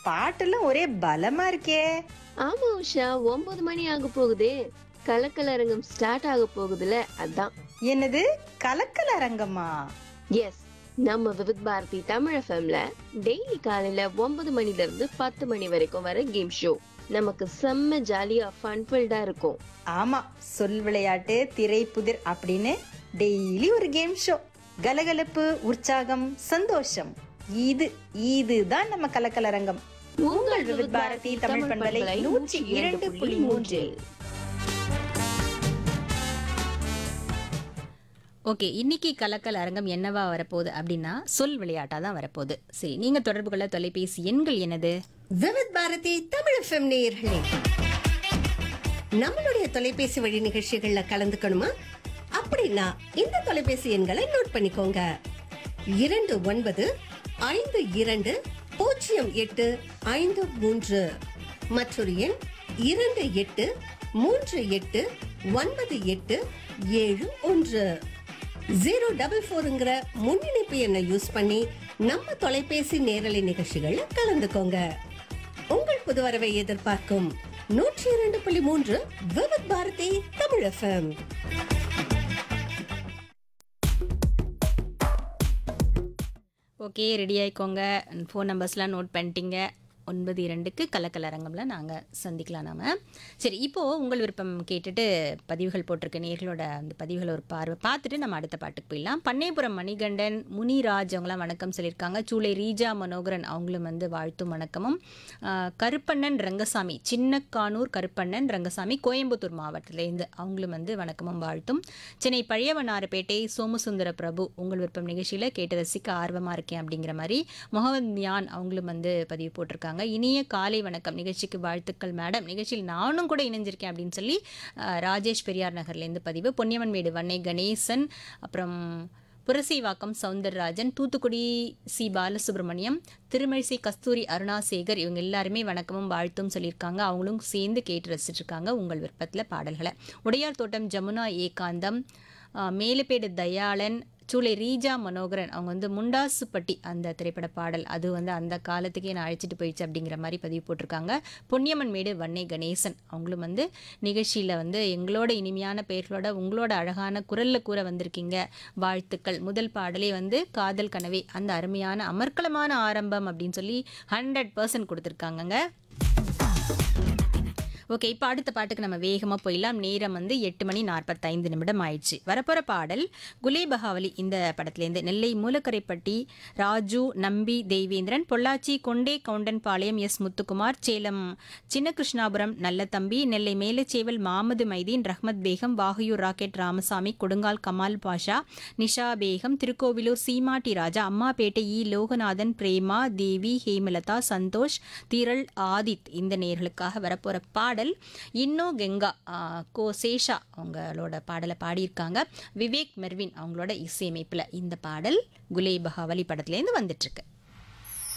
பாட்டெல்லாம் ஒரே பலமா இருக்கே ஆமா உஷா ஒன்பது மணி ஆக போகுதே கலக்கலரங்கம் ஸ்டார்ட் ஆக போகுதுல அதான் என்னது கலக்கல் அரங்கமா எஸ் நம்ம விவித் பாரதி தமிழ் எஃப்எம்ல டெய்லி காலையில ஒன்பது மணில இருந்து பத்து மணி வரைக்கும் வர கேம் ஷோ நமக்கு செம்ம ஜாலியா ஃபன்ஃபில்டா இருக்கும் ஆமா சொல் விளையாட்டு திரை புதிர் அப்படின்னு டெய்லி ஒரு கேம் ஷோ கலகலப்பு உற்சாகம் சந்தோஷம் இது இதுதான் நம்ம கலக்கல் அரங்கம் உங்கள் விவித் பாரதி தமிழ் பண்பலை நூற்றி இரண்டு புள்ளி மூன்று ஓகே இன்னைக்கு கலக்கல் அரங்கம் என்னவா வரப்போகுது அப்படின்னா சொல் விளையாட்டா தான் வரப்போகுது சரி நீங்க தொடர்பு கொள்ள தொலைபேசி எண்கள் என்னது விவித் பாரதி தமிழ் எஃப்எம் நேயர்களே நம்மளுடைய தொலைபேசி வழி நிகழ்ச்சிகள்ல கலந்துக்கணுமா அப்படின்னா இந்த தொலைபேசி எண்களை நோட் பண்ணிக்கோங்க இரண்டு ஒன்பது ஐந்து இரண்டு பூஜ்ஜியம் எட்டு ஐந்து மூன்று மற்றொரு எண் இரண்டு எட்டு மூன்று எட்டு ஒன்பது எட்டு ஏழு ஒன்று ஜீரோ டபுள் ஃபோருங்கிற முன்னிணைப்பு எண்ணை யூஸ் பண்ணி நம்ம தொலைபேசி நேரலை நிகழ்ச்சிகள்ல கலந்துக்கோங்க உங்கள் புது வரவை எதிர்பார்க்கும் நூற்றி இரண்டு புள்ளி மூன்று Vividh Bharati Tamil FM okay ready ஆயிக்கோங்க ஃபோன் நம்பர்ஸ்லாம் நோட் பண்ணிட்டீங்க ஒன்பது இரண்டுக்கு கலக்கல் அரங்கம்ல நாங்கள் சந்திக்கலாம் நாம சரி இப்போது உங்கள் விருப்பம் கேட்டுட்டு பதிவுகள் போட்டிருக்க நேர்களோட அந்த பதிவுகளை ஒரு பார்வை பார்த்துட்டு நம்ம அடுத்த பாட்டுக்கு போயிடலாம் பண்ணைபுரம் மணிகண்டன் முனிராஜ் அவங்களாம் வணக்கம் சொல்லியிருக்காங்க சூளை ரீஜா மனோகரன் அவங்களும் வந்து வாழ்த்தும் வணக்கமும் ஆஹ், கருப்பண்ணன் ரங்கசாமி சின்னக்கானூர் கருப்பண்ணன் ரங்கசாமி கோயம்புத்தூர் மாவட்டத்திலேருந்து அவங்களும் வந்து வணக்கமும் வாழ்த்தும் சென்னை பழையவனாரப்பேட்டை சோமசுந்தர பிரபு உங்கள் விருப்பம் நிகழ்ச்சியில் கேட்டு ரசிக்க ஆர்வமாக இருக்கேன் அப்படிங்கிற மாதிரி முகமது மியான் அவங்களும் வந்து பதிவு போட்டிருக்காங்க இனிய காலை வணக்கம் நிகழ்ச்சிக்கு வாழ்த்துக்கள் மேடம் நிகழ்ச்சியில் நானும் கூட இணைஞ்சிருக்கேன் அப்படின்னு சொல்லி அஹ், ராஜேஷ் பெரியார் நகர்லேருந்து பதிவு பொன்னியம்மன் மேடு வன்னை கணேசன் அப்புறம் புரசைவாக்கம் சவுந்தரராஜன் தூத்துக்குடி சி பாலசுப்ரமணியம் திருமழிசை கஸ்தூரி அருணாசேகர் இவங்க எல்லாருமே வணக்கமும் வாழ்த்தும் சொல்லியிருக்காங்க அவங்களும் சேர்ந்து கேட்டு ரசிச்சிட்டு இருக்காங்க உங்கள் விருப்பத்தில் பாடல்களை உடையார் தோட்டம் ஜமுனா ஏகாந்தம் ஆஹ், மேலப்பேடு தயாளன் சூளை ரீஜா மனோகரன் அவங்க வந்து முண்டாசுப்பட்டி அந்த திரைப்பட பாடல் அது வந்து அந்த காலத்துக்கே நான் அழைச்சிட்டு போயிடுச்சு அப்படிங்கிற மாதிரி பதிவு போட்டிருக்காங்க பொன்னியம்மன் மேடு வன்னை கணேசன் அவங்களும் வந்து நிகழ்ச்சியில் வந்து எங்களோட இனிமையான பெயர்களோட உங்களோட அழகான குரலில் கூற வந்திருக்கீங்க வாழ்த்துக்கள் முதல் பாடலே வந்து காதல் கனவே அந்த அருமையான அமர்க்கலமான ஆரம்பம் அப்படின்னு சொல்லி ஹண்ட்ரட் பர்சன்ட் கொடுத்துருக்காங்கங்க ஓகே இப்போ அடுத்த பாட்டுக்கு நம்ம வேகமாக போயிடலாம் நேரம் வந்து எட்டு மணி நாற்பத்தைந்து நிமிடம் ஆயிடுச்சு வரப்போகிற பாடல் குலேபகாவலி இந்த படத்துலேருந்து நெல்லை மூலக்கரைப்பட்டி ராஜு நம்பி தெய்வேந்திரன் பொள்ளாச்சி கொண்டே கவுண்டன்பாளையம் எஸ் முத்துக்குமார் சேலம் சின்னகிருஷ்ணாபுரம் நல்லதம்பி நெல்லை மேலச்சேவல் மாமது மைதீன் ரஹ்மத் பேகம் வாகையூர் ராக்கெட் ராமசாமி கொடுங்கால் கமால் பாஷா நிஷா பேகம் திருக்கோவிலூர் சீமாட்டி ராஜா அம்மாபேட்டை இ லோகநாதன் பிரேமா தேவி ஹேமலதா சந்தோஷ் திரள் ஆதித் இந்த நேர்களுக்காக வரப்போகிற பாடல் இன்னோ கெங்கா ஆ, கோ சேஷா அவங்களோட பாடலை பாடியிருக்காங்க விவேக் மெர்வின் அவங்களோட இசையமைப்பில் இந்த பாடல் குலே பகாவலி படத்துலேருந்து வந்துட்டுருக்கு